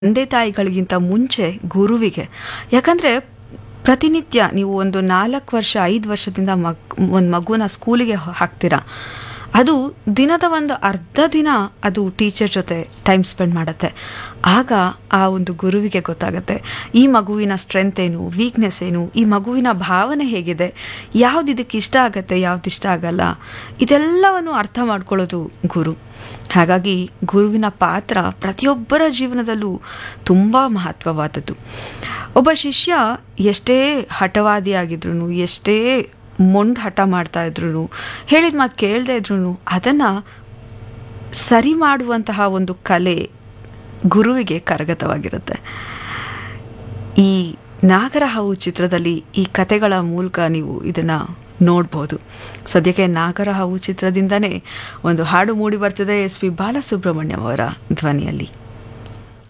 ತಂದೆ ತಾಯಿಗಳಿಗಿಂತ ಮುಂಚೆ ಗುರುವಿಗೆ ಯಾಕಂದರೆ ಪ್ರತಿನಿತ್ಯ ನೀವು ಒಂದು ನಾಲ್ಕು ವರ್ಷ ಐದು ವರ್ಷದಿಂದ ಮಗ್ ಒಂದು ಮಗುನ ಸ್ಕೂಲಿಗೆ ಹಾಕ್ತೀರಾ ಅದು ದಿನದ ಒಂದು ಅರ್ಧ ದಿನ ಅದು ಟೀಚರ್ ಜೊತೆ ಟೈಮ್ ಸ್ಪೆಂಡ್ ಮಾಡುತ್ತೆ ಆಗ ಆ ಒಂದು ಗುರುವಿಗೆ ಗೊತ್ತಾಗುತ್ತೆ ಈ ಮಗುವಿನ ಸ್ಟ್ರೆಂತ್ ಏನು ವೀಕ್ನೆಸ್ ಏನು ಈ ಮಗುವಿನ ಭಾವನೆ ಹೇಗಿದೆ ಯಾವ್ದು ಇದಕ್ಕೆ ಇಷ್ಟ ಆಗುತ್ತೆ ಯಾವ್ದು ಇಷ್ಟ ಆಗಲ್ಲ ಇದೆಲ್ಲವನ್ನು ಅರ್ಥ ಮಾಡ್ಕೊಳ್ಳೋದು ಗುರು ಹಾಗಾಗಿ ಗುರುವಿನ ಪಾತ್ರ ಪ್ರತಿಯೊಬ್ಬರ ಜೀವನದಲ್ಲೂ ತುಂಬ ಮಹತ್ವವಾದದ್ದು ಒಬ್ಬ ಶಿಷ್ಯ ಎಷ್ಟೇ ಹಠವಾದಿಯಾಗಿದ್ರು ಎಷ್ಟೇ ಮೊಂಡ್ ಹಠ ಮಾಡ್ತಾ ಇದ್ರು ಹೇಳಿದ ಮಾತು ಕೇಳದೇ ಇದ್ರು ಅದನ್ನು ಸರಿ ಮಾಡುವಂತಹ ಒಂದು ಕಲೆ ಗುರುವಿಗೆ ಕರಗತವಾಗಿರುತ್ತೆ ಈ ನಾಗರಹಾವು ಚಿತ್ರದಲ್ಲಿ ಈ ಕತೆಗಳ ಮೂಲಕ ನೀವು ಇದನ್ನು ನೋಡ್ಬೋದು ಸದ್ಯಕ್ಕೆ ನಾಗರಹಾವು ಚಿತ್ರದಿಂದನೇ ಒಂದು ಹಾಡು ಮೂಡಿ ಬರ್ತಿದೆ ಎಸ್ ಪಿ ಬಾಲಸುಬ್ರಹ್ಮಣ್ಯಂ ಅವರ ಧ್ವನಿಯಲ್ಲಿ